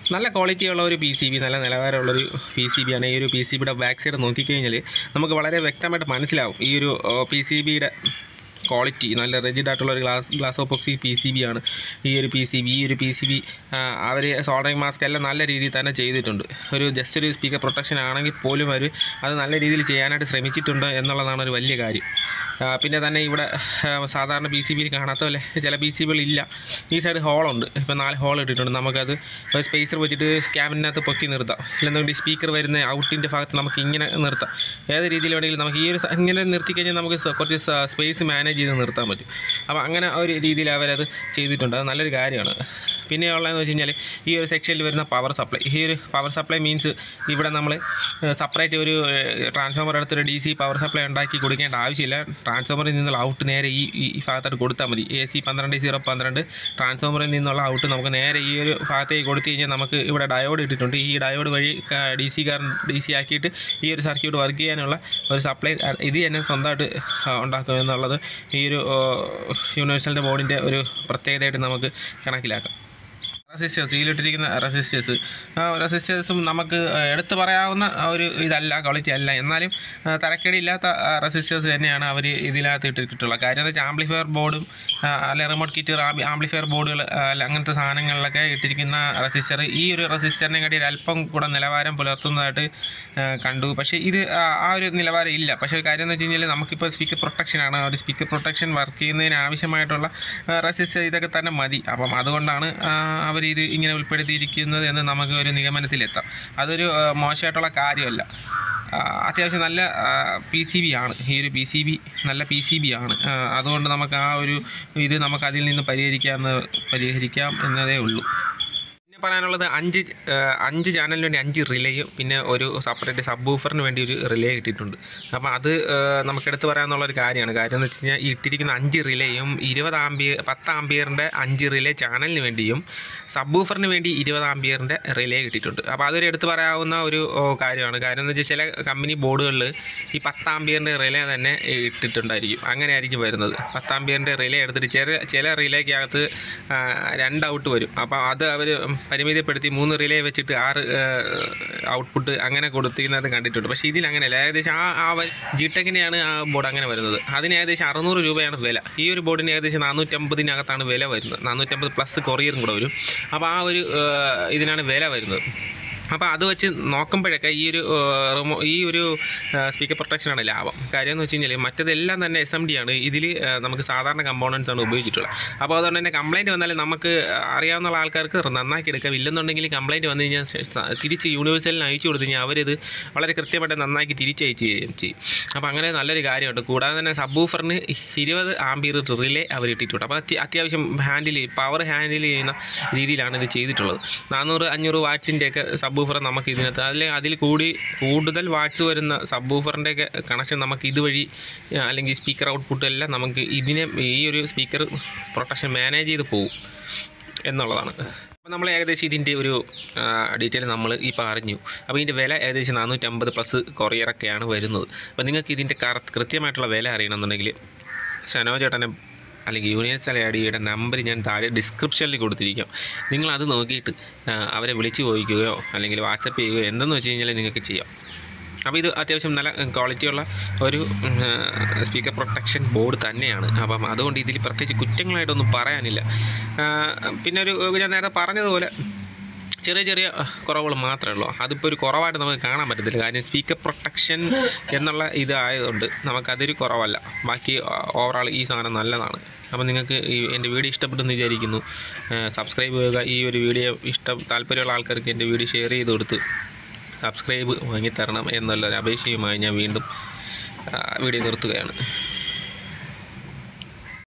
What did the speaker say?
നല്ല ക്വാളിറ്റിയുള്ള ഒരു പി സി ബി നല്ല നിലവാരമുള്ളൊരു പി സി ബി ആണ് ഈ ഒരു പി സി ബിയുടെ ബാക്ക് സൈഡ് നോക്കിക്കഴിഞ്ഞാൽ നമുക്ക് വളരെ വ്യക്തമായിട്ട് മനസ്സിലാവും ഈ ഒരു പി സി ബിയുടെ ക്വാളിറ്റി നല്ല റിജിഡ് ആയിട്ടുള്ള ഒരു glass glass epoxy P C B ആണ് ഈ ഒരു പി സി ബി ഈ ഒരു പി സി ബി അവർ സോൾഡറിങ് മാസ്ക് എല്ലാം നല്ല രീതിയിൽ തന്നെ ചെയ്തിട്ടുണ്ട് ഒരു ജസ്റ്റ് ഒരു സ്പീക്കർ പ്രൊട്ടക്ഷൻ ആണെങ്കിൽ പോലും അവർ അത് നല്ല രീതിയിൽ ചെയ്യാനായിട്ട് ശ്രമിച്ചിട്ടുണ്ട് എന്നുള്ളതാണ് ഒരു വലിയ കാര്യം ആ, പിന്നെ തന്നെ ഇവിടെ ആ, സാധാരണ പി സി ബിയിൽ കാണാത്ത പോലെ ചില പി സി ബികൾ ഇല്ല ഈ സൈഡ് ഹോളുണ്ട് ഇപ്പോൾ നാല് ഹോൾ ഇട്ടിട്ടുണ്ട് നമുക്കത് ഒരു സ്പേസർ വെച്ചിട്ട് ക്യാബിനകത്ത് പൊക്കി നിർത്താം ഇല്ലെന്നുണ്ടെങ്കിൽ സ്പീക്കർ വരുന്ന ഔട്ടിൻ്റെ ഭാഗത്ത് നമുക്ക് ഇങ്ങനെ നിർത്താം ഏത് രീതിയിൽ വേണമെങ്കിലും നമുക്ക് ഈ ഒരു സ- ഇങ്ങനെ നിർത്തി കഴിഞ്ഞാൽ നമുക്ക് സ- കുറച്ച് സ്പേസ് മാനേജ് ചെയ്ത് നിർത്താൻ പറ്റും അപ്പോൾ അങ്ങനെ ഒരു രീതിയിൽ അവരത് ചെയ്തിട്ടുണ്ട് അത് നല്ലൊരു കാര്യമാണ് പിന്നെ ഉള്ളതെന്ന് വെച്ച് കഴിഞ്ഞാൽ ഈ ഒരു സെക്ഷനിൽ വരുന്ന പവർ സപ്ലൈ ഈ ഒരു പവർ സപ്ലൈ മീൻസ് ഇവിടെ നമ്മൾ സെപ്പറേറ്റ് ഒരു ട്രാൻസ്ഫോമർ എടുത്തൊരു ഡി സി പവർ സപ്ലൈ ഉണ്ടാക്കി കൊടുക്കേണ്ട ആവശ്യമില്ല ട്രാൻസ്ഫോമറിൽ നിന്നുള്ള ഔട്ട് നേരെ ഈ ഈ ഈ ഭാഗത്തോട്ട് കൊടുത്താൽ മതി എ സി പന്ത്രണ്ട് സീറോ പന്ത്രണ്ട് ട്രാൻസ്ഫോമറിൽ നിന്നുള്ള ഔട്ട് നമുക്ക് നേരെ ഈ ഒരു ഭാഗത്തേക്ക് കൊടുത്തു കഴിഞ്ഞാൽ നമുക്ക് ഇവിടെ ഡയോഡ് ഇട്ടിട്ടുണ്ട് ഈ ഡയോഡ് വഴി ഡി സി കാരൻ ഡി സി ആക്കിയിട്ട് ഈ ഒരു സർക്യൂട്ട് വർക്ക് ചെയ്യാനുള്ള ഒരു സപ്ലൈ ഇത് തന്നെ സ്വന്തമായിട്ട് ആ, ഉണ്ടാക്കും എന്നുള്ളത് ഈ ഒരു യൂണിവേഴ്സലിൻ്റെ ബോർഡിൻ്റെ ഒരു പ്രത്യേകതയായിട്ട് നമുക്ക് കണക്കിലാക്കാം റെസിസ്റ്റേഴ്സ് ഇതിലിട്ടിരിക്കുന്ന റെസിസ്റ്റേഴ്സ് റെസിസ്റ്റേഴ്സും നമുക്ക് ആ, എടുത്തു പറയാവുന്ന ആ ഒരു ഇതല്ല ക്വാളിറ്റി അല്ല എന്നാലും ആ, തരക്കേടില്ലാത്ത റെസിസ്റ്റേഴ്സ് തന്നെയാണ് അവർ ഇതിനകത്ത് ഇട്ടിട്ടുള്ളത് കാര്യം എന്താ വെച്ചാൽ ആംപ്ലിഫയർ ബോർഡും അല്ലെ റിമോട്ട് കിറ്റ് ആംപ്ലിഫയർ ബോർഡുകൾ അല്ല അങ്ങനത്തെ സാധനങ്ങളിലൊക്കെ ഇട്ടിരിക്കുന്ന റെസിസ്റ്റർ ഈ ഒരു റെസിസ്റ്ററിനെ കാട്ടി അല്പം കൂടെ നിലവാരം പുലർത്തുന്നതായിട്ട് ആ, കണ്ടു പക്ഷേ ഇത് ആ ആ ഒരു നിലവാരം ഇല്ല പക്ഷേ കാര്യം എന്ന് വെച്ച് കഴിഞ്ഞാൽ നമുക്കിപ്പോൾ സ്പീക്കർ പ്രൊട്ടക്ഷനാണ് ഒരു സ്പീക്കർ പ്രൊട്ടക്ഷൻ വർക്ക് ചെയ്യുന്നതിന് ആവശ്യമായിട്ടുള്ള റെസിസ്റ്റർ ഇതൊക്കെ തന്നെ മതി അപ്പം അതുകൊണ്ടാണ് അവർ ഇത് ഇങ്ങനെ ഉൾപ്പെടുത്തിയിരിക്കുന്നത് എന്ന് നമുക്ക് ഒരു നിഗമനത്തിലെത്താം അതൊരു ആ, മോശമായിട്ടുള്ള കാര്യമല്ല ആ, അത്യാവശ്യം നല്ല പി സി ബി ആണ് ഈ ഒരു പി സി ബി നല്ല പി സി ബി ആണ് ആ, അതുകൊണ്ട് നമുക്ക് ആ ഒരു ഇത് നമുക്ക് അതിൽ നിന്ന് പരിഹരിക്കാമെന്ന് പരിഹരിക്കാം എന്നതേ ഉള്ളൂ പിന്നെ പറയാനുള്ളത് അഞ്ച് ആ, അഞ്ച് ചാനലിന് വേണ്ടി അഞ്ച് റിലേയും പിന്നെ ഒരു സെപ്പറേറ്റ് സബ് ബൂഫറിന് വേണ്ടി ഒരു റിലേ ഇട്ടിട്ടുണ്ട് അപ്പോൾ അത് ആ, നമുക്ക് എടുത്ത് പറയാനുള്ള ഒരു കാര്യമാണ് കാര്യം എന്ന് വെച്ച് കഴിഞ്ഞാൽ ഈ ഇട്ടിരിക്കുന്ന അഞ്ച് റിലേയും ഇരുപത് ആംബിയർ പത്ത് ആംബിയറിൻ്റെ അഞ്ച് റിലേ ചാനലിന് വേണ്ടിയും സബ് ബൂഫറിന് വേണ്ടി ഇരുപത് ആംബിയറിൻ്റെ റിലേ കിട്ടിയിട്ടുണ്ട് അപ്പോൾ അതൊരു എടുത്ത് പറയാവുന്ന ഒരു ഓ, കാര്യമാണ് കാര്യം എന്ന് വെച്ചാൽ ചില കമ്പനി ബോർഡുകളിൽ ഈ പത്ത് ആംബിയറിൻ്റെ റിലേ തന്നെ ഇട്ടിട്ടുണ്ടായിരിക്കും അങ്ങനെ ആയിരിക്കും വരുന്നത് പത്ത് ആംബിയറിൻ്റെ റിലേ എടുത്തിട്ട് ചില ചില റിലേക്കകത്ത് ആ, രണ്ട് ഔട്ട് വരും അപ്പോൾ അത് അവർ പരിമിതപ്പെടുത്തി മൂന്ന് റിലേ വെച്ചിട്ട് ആറ് ഔട്ട്പുട്ട് അങ്ങനെ കൊടുത്തിരുന്നത് കണ്ടിട്ടുണ്ട് പക്ഷേ ഇതിൽ അങ്ങനെയല്ല ഏകദേശം ആ ആ ജി ടെക്കിനെയാണ് ആ ബോർഡ് അങ്ങനെ വരുന്നത് അതിന് ഏകദേശം അറുന്നൂറ് രൂപയാണ് വില ഈ ഒരു ബോർഡിന് ഏകദേശം നാനൂറ്റമ്പതിനകത്താണ് വില വരുന്നത് നാനൂറ്റമ്പത് പ്ലസ് കൊറിയറും കൂടെ വരും അപ്പോൾ ആ ഒരു ആ, ഇതിനാണ് വില വരുന്നത് അപ്പോൾ അത് വെച്ച് നോക്കുമ്പോഴൊക്കെ ഈ ഒരു ആ, റിമോ ഈ ഒരു സ്പീക്കർ പ്രൊട്ടക്ഷനാണ് ലാഭം കാര്യം എന്ന് വെച്ച് കഴിഞ്ഞാൽ മറ്റതെല്ലാം തന്നെ എസ് എം ഡി ആണ് ഇതിൽ നമുക്ക് സാധാരണ കമ്പോണൻസ് ആണ് ഉപയോഗിച്ചിട്ടുള്ളത് അപ്പോൾ അതുകൊണ്ട് തന്നെ കംപ്ലയിൻറ്റ് വന്നാൽ നമുക്ക് അറിയാവുന്ന ആൾക്കാർക്ക് നന്നാക്കി എടുക്കാം ഇല്ലെന്നുണ്ടെങ്കിൽ കംപ്ലയിൻറ്റ് വന്നു കഴിഞ്ഞാൽ ശേഷം തിരിച്ച് യൂണിവേഴ്സലിന് അയച്ചു കൊടുത്തു കഴിഞ്ഞാൽ അവരിത് വളരെ കൃത്യമായിട്ട് നന്നാക്കി തിരിച്ചയച്ച് തരികയും ചെയ്യും അപ്പോൾ അങ്ങനെ നല്ലൊരു കാര്യമുണ്ട് കൂടാതെ തന്നെ സബ്ബൂഫറിന് ഇരുപത് ആംബിയർ റിലേ അവർ ഇട്ടിട്ടുണ്ട് അപ്പോൾ അത്യ- അത്യാവശ്യം ഹാൻഡിൽ പവർ ഹാൻഡിൽ ചെയ്യുന്ന രീതിയിലാണ് ഇത് ചെയ്തിട്ടുള്ളത് നാനൂറ് അഞ്ഞൂറ് വാട്സിൻ്റെയൊക്കെ സബ്ബൂഫർ നമുക്ക് ഇതിനകത്ത് അതിൽ അതിൽ കൂടി കൂടുതൽ വാട്സ് വരുന്ന സബ്ബൂഫറിൻ്റെയൊക്കെ കണക്ഷൻ നമുക്ക് ഇതുവഴി ആ, അല്ലെങ്കിൽ സ്പീക്കർ ഔട്ട്പുട്ട് എല്ലാം നമുക്ക് ഇതിനെ ഈ ഒരു സ്പീക്കർ പ്രൊട്ടക്ഷൻ മാനേജ് ചെയ്ത് പോകും എന്നുള്ളതാണ് അപ്പോൾ നമ്മൾ ഏകദേശം ഇതിൻ്റെ ഒരു ഡീറ്റെയിൽ നമ്മൾ ഈ പറഞ്ഞു അപ്പോൾ ഇതിൻ്റെ വില ഏകദേശം നാനൂറ്റമ്പത് പ്ലസ് കൊറിയറൊക്കെയാണ് വരുന്നത് അപ്പോൾ നിങ്ങൾക്ക് ഇതിൻ്റെ കറ കൃത്യമായിട്ടുള്ള വില അറിയണമെന്നുണ്ടെങ്കിൽ ഷനോ ചേട്ടനെ അല്ലെങ്കിൽ യൂണിവേഴ്സൽ ഐ ഡിയുടെ നമ്പർ ഞാൻ താഴെ ഡിസ്ക്രിപ്ഷനിൽ കൊടുത്തിരിക്കാം നിങ്ങൾ അത് നോക്കിയിട്ട് ആ, അവരെ വിളിച്ചു ചോദിക്കുകയോ അല്ലെങ്കിൽ വാട്സപ്പ് ചെയ്യുകയോ എന്തെന്ന് വെച്ച് കഴിഞ്ഞാൽ നിങ്ങൾക്ക് ചെയ്യാം അപ്പോൾ ഇത് അത്യാവശ്യം നല്ല ക്വാളിറ്റിയുള്ള ഒരു സ്പീക്കർ പ്രൊട്ടക്ഷൻ ബോർഡ് തന്നെയാണ് അപ്പം അതുകൊണ്ട് ഇതിൽ പ്രത്യേകിച്ച് കുറ്റങ്ങളായിട്ടൊന്നും പറയാനില്ല ആ, പിന്നെ ഒരു ഞാൻ നേരത്തെ പറഞ്ഞതുപോലെ ചെറിയ ചെറിയ കുറവുകൾ മാത്രമേ ഉള്ളൂ അതിപ്പോൾ ഒരു കുറവായിട്ട് നമുക്ക് കാണാൻ പറ്റത്തില്ല കാര്യം സ്പീക്കർ പ്രൊട്ടക്ഷൻ എന്നുള്ള ഇത് ആയതുകൊണ്ട് നമുക്കതൊരു കുറവല്ല ബാക്കി ഓവറാൾ ഈ സാധനം നല്ലതാണ് അപ്പോൾ നിങ്ങൾക്ക് ഈ എൻ്റെ വീഡിയോ ഇഷ്ടപ്പെട്ടെന്ന് വിചാരിക്കുന്നു സബ്സ്ക്രൈബ് ചെയ്യുക ഈ ഒരു വീഡിയോ ഇഷ്ടം താല്പര്യമുള്ള ആൾക്കാർക്ക് എൻ്റെ വീഡിയോ ഷെയർ ചെയ്ത് കൊടുത്ത് സബ്സ്ക്രൈബ് വാങ്ങിത്തരണം എന്നുള്ളൊരു അപേക്ഷയുമായി ഞാൻ വീണ്ടും ആ, വീഡിയോ നിർത്തുകയാണ്